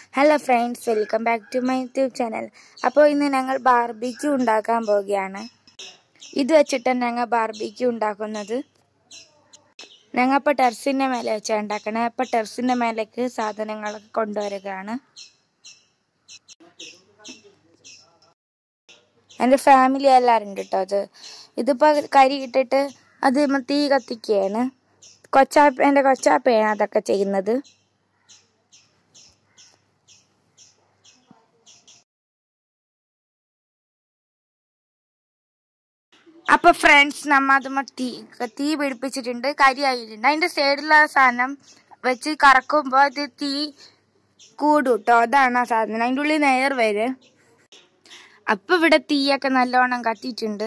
hello friends welcome back to my YouTube channel അപ്പോൾ ഇന്ന് ഞങ്ങൾ ബാർബിക്യൂ ഉണ്ടാക്കാൻ പോവുകയാണ് ഇത് വെച്ചിട്ടാണ് ഞങ്ങൾ ബാർബിക്യൂ ഉണ്ടാക്കുന്നത് ഞങ്ങൾ ഇപ്പോൾ ടെറസിൻ്റെ മേലെ വെച്ചാൽ ഉണ്ടാക്കണേ അപ്പോൾ ടെറസിൻ്റെ മേലേക്ക് സാധനങ്ങളൊക്കെ കൊണ്ടുവരികയാണ് എൻ്റെ ഫാമിലി എല്ലാവരും ഉണ്ട് കേട്ടോ അത് ഇതിപ്പോൾ കരി ഇട്ടിട്ട് അത് തീ കത്തിക്കുകയാണ് കൊച്ചാപ്പ എൻ്റെ കൊച്ചാപ്പയാണ് അതൊക്കെ ചെയ്യുന്നത് അപ്പൊ ഫ്രണ്ട്സ് നമ്മ അത് തീ തീ പിടിപ്പിച്ചിട്ടുണ്ട് കരി ആയിട്ടുണ്ട് അതിന്റെ സൈഡിലുള്ള സാധനം വെച്ച് കറക്കുമ്പോൾ ഇത് തീ കൂടും കേട്ടോ അതാണ് ആ സാധനം അതിൻ്റെ ഉള്ളിൽ നേർ വരും അപ്പൊ ഇവിടെ തീയൊക്കെ നല്ലോണം കത്തിയിട്ടുണ്ട്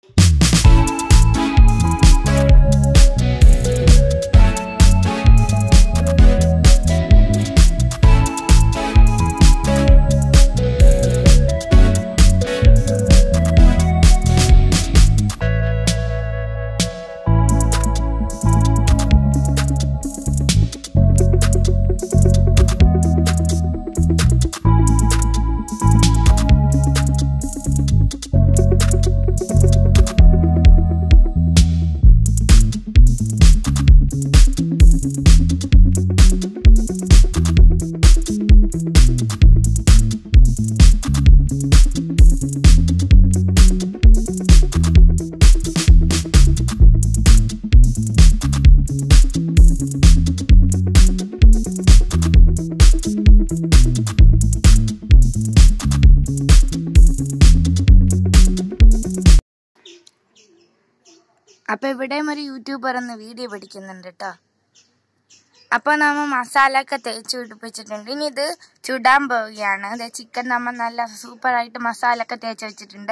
അപ്പൊ ഇവിടെയും ഒരു യൂട്യൂബർ ഒന്ന് വീഡിയോ പിടിക്കുന്നുണ്ട് കേട്ടോ അപ്പൊ നമ്മ മസാല ഒക്കെ തേച്ച് പിടിപ്പിച്ചിട്ടുണ്ട് ഇനി ഇത് ചുടാൻ പോവുകയാണ് അതെ ചിക്കൻ നമ്മ നല്ല സൂപ്പർ ആയിട്ട് മസാല ഒക്കെ തേച്ച് വെച്ചിട്ടുണ്ട്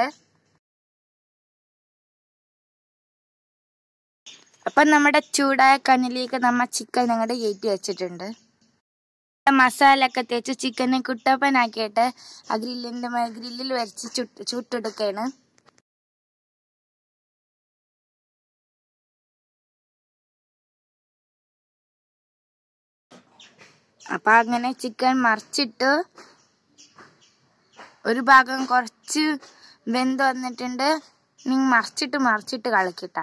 അപ്പൊ നമ്മുടെ ചൂടായ കണ്ണിലേക്ക് നമ്മ ചിക്കൻ അങ്ങോട്ട് കയറ്റി വെച്ചിട്ടുണ്ട് മസാല ഒക്കെ തേച്ച് ചിക്കനെ കുട്ടപ്പനാക്കിയിട്ട് ആ ഗ്രില്ലിന്റെ ഗ്രില്ലിൽ വരച്ച് ചുട്ട് ചുട്ടെടുക്കുകയാണ് അപ്പൊ അങ്ങനെ ചിക്കൻ മറിച്ചിട്ട് ഒരു ഭാഗം കുറച്ച് വെന്ത് വന്നിട്ടുണ്ട് നീ മറിച്ചിട്ട് മറിച്ചിട്ട് കളിക്കട്ട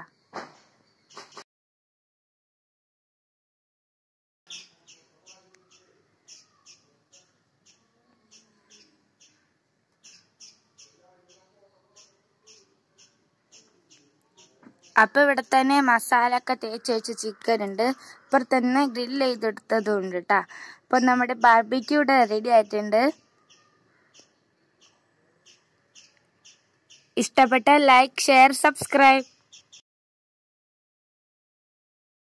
അപ്പൊ ഇവിടെ തന്നെ മസാല ഒക്കെ തേച്ച് വെച്ച ചിക്കൻ ഉണ്ട് ഇപ്പുറത്ത് തന്നെ ഗ്രില്ല് ചെയ്തെടുത്തതും ഉണ്ട് കേട്ടാ അപ്പൊ നമ്മുടെ ബാർബിക്യൂ ഇവിടെ റെഡി ആയിട്ടുണ്ട് ഇഷ്ടപ്പെട്ട ലൈക്ക് ഷെയർ സബ്സ്ക്രൈബ്